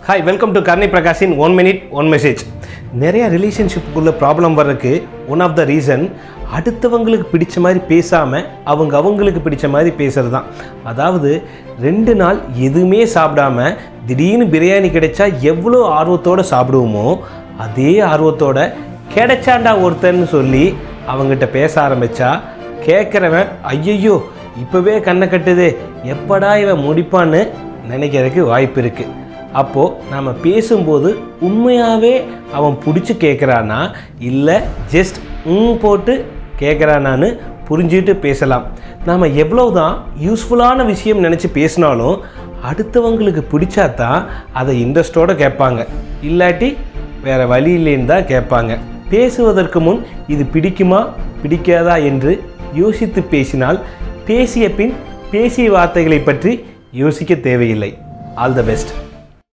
hi welcome to Karni பிரகாஷின் one minute one message நிறைய ரிலேஷன்ஷிப்புக்குள்ள ப்ராப்ளம் வர்றதுக்கு ஒன் ஆஃப் த ரீசன் அடுத்தவங்களுக்கு பிடிச்ச மாதிரி பேசாமல் அவங்க அவங்களுக்கு பிடிச்ச மாதிரி பேசுறது தான் அதாவது ரெண்டு நாள் எதுவுமே சாப்பிடாம திடீர்னு பிரியாணி கிடைச்சா எவ்வளோ ஆர்வத்தோடு சாப்பிடுவோமோ அதே ஆர்வத்தோட கிடைச்சாண்டா ஒருத்தன்னு சொல்லி அவங்ககிட்ட பேச ஆரம்பித்தா கேட்குறவன் ஐயையோ இப்போவே கண்ணை கட்டுதே எப்படா இவன் முடிப்பான்னு நினைக்கிறதுக்கு வாய்ப்பு இருக்குது அப்போது நாம் பேசும்போது உண்மையாகவே அவன் பிடிச்சி கேட்குறானா இல்லை ஜஸ்ட் ம் போட்டு கேட்குறானான்னு புரிஞ்சுட்டு பேசலாம் நாம் எவ்வளோ தான் யூஸ்ஃபுல்லான விஷயம் நினச்சி பேசினாலும் அடுத்தவங்களுக்கு பிடிச்சா தான் அதை இன்ட்ரெஸ்டோடு கேட்பாங்க இல்லாட்டி வேறு வழி இல்லைன்னு தான் கேட்பாங்க பேசுவதற்கு முன் இது பிடிக்குமா பிடிக்காதா என்று யோசித்து பேசினால் பேசிய பின் பேசிய வார்த்தைகளை பற்றி யோசிக்க தேவையில்லை ஆல் த பெஸ்ட்